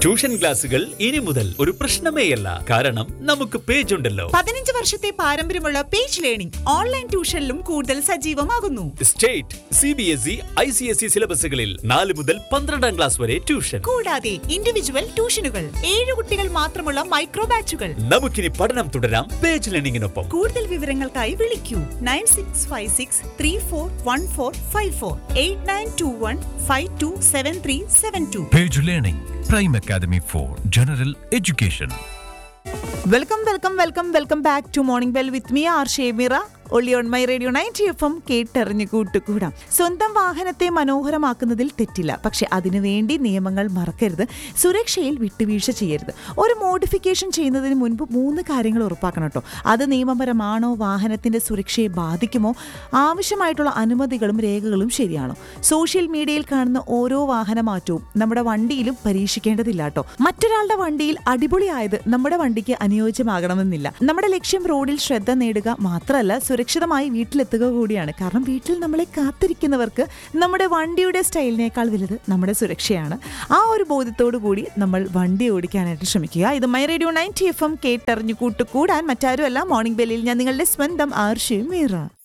Tuition ക്ലാസുകൾ ഇനി മുതൽ ഒരു പ്രശ്നമേയല്ല കാരണം നമുക്ക് പേജ് ഉണ്ടല്ലോ പതിനഞ്ച് വർഷത്തെ പാരമ്പര്യമുള്ള പേജ് ലേണിംഗ് ഓൺലൈൻ ട്യൂഷനിലും കൂടുതൽ സജീവമാകുന്നു state C B S E I C S E സിലബസുകളിൽ നാല് മുതൽ പന്ത്രണ്ടാം ക്ലാസ് വരെ ട്യൂഷൻ കൂടാതെ ഇൻഡിവിജ്വൽ ട്യൂഷനുകൾ ഏഴ് കുട്ടികൾ മാത്രമുള്ള മൈക്രോ ബാച്ചുകൾ നമുക്കിനി പഠനം തുടരാം പേജ് ലേണിംഗിനൊപ്പം കൂടുതൽ വിവരങ്ങൾക്കായി വിളിക്കൂ nine six five six three four one four five four eight nine two one five two seven three seven two Page Learning, Prime Academy for General Education. Welcome welcome welcome welcome back to morning bell with me R Shemira ഒള്ളി on my radio ninety F M കേട്ടറിഞ്ഞു കൂട്ടുകൂടാം സ്വന്തം വാഹനത്തെ മനോഹരമാക്കുന്നതിൽ തെറ്റില്ല പക്ഷെ അതിനുവേണ്ടി നിയമങ്ങൾ മറക്കരുത് സുരക്ഷയിൽ വിട്ടുവീഴ്ച ചെയ്യരുത് ഒരു മോഡിഫിക്കേഷൻ ചെയ്യുന്നതിന് മുൻപ് മൂന്ന് കാര്യങ്ങൾ ഉറപ്പാക്കണം കേട്ടോ അത് നിയമപരമാണോ വാഹനത്തിന്റെ സുരക്ഷയെ ബാധിക്കുമോ ആവശ്യമായിട്ടുള്ള അനുമതികളും രേഖകളും ശരിയാണോ സോഷ്യൽ മീഡിയയിൽ കാണുന്ന ഓരോ വാഹനമാറ്റവും നമ്മുടെ വണ്ടിയിലും പരീക്ഷിക്കേണ്ടതില്ല കേട്ടോ മറ്റൊരാളുടെ വണ്ടിയിൽ അടിപൊളിയായത് നമ്മുടെ വണ്ടിക്ക് അനുയോജ്യമാകണമെന്നില്ല നമ്മുടെ ലക്ഷ്യം റോഡിൽ ശ്രദ്ധ നേടുക മാത്രമല്ല സുരക്ഷിതമായി വീട്ടിലെത്തുക കൂടിയാണ് കാരണം വീട്ടിൽ നമ്മളെ കാത്തിരിക്കുന്നവർക്ക് നമ്മുടെ വണ്ടിയുടെ സ്റ്റൈലിനേക്കാൾ വലുത് നമ്മുടെ സുരക്ഷയാണ് ആ ഒരു ബോധ്യത്തോടു കൂടി നമ്മൾ വണ്ടി ഓടിക്കാനായിട്ട് ശ്രമിക്കുക ഇത് my radio ninety F M കേട്ടറിഞ്ഞു കൂട്ടുകൂടാൻ മറ്റാരുമല്ല മോർണിംഗ് ബെല്ലിൽ ഞാൻ നിങ്ങളുടെ സ്വന്തം ആർഷയും മീറ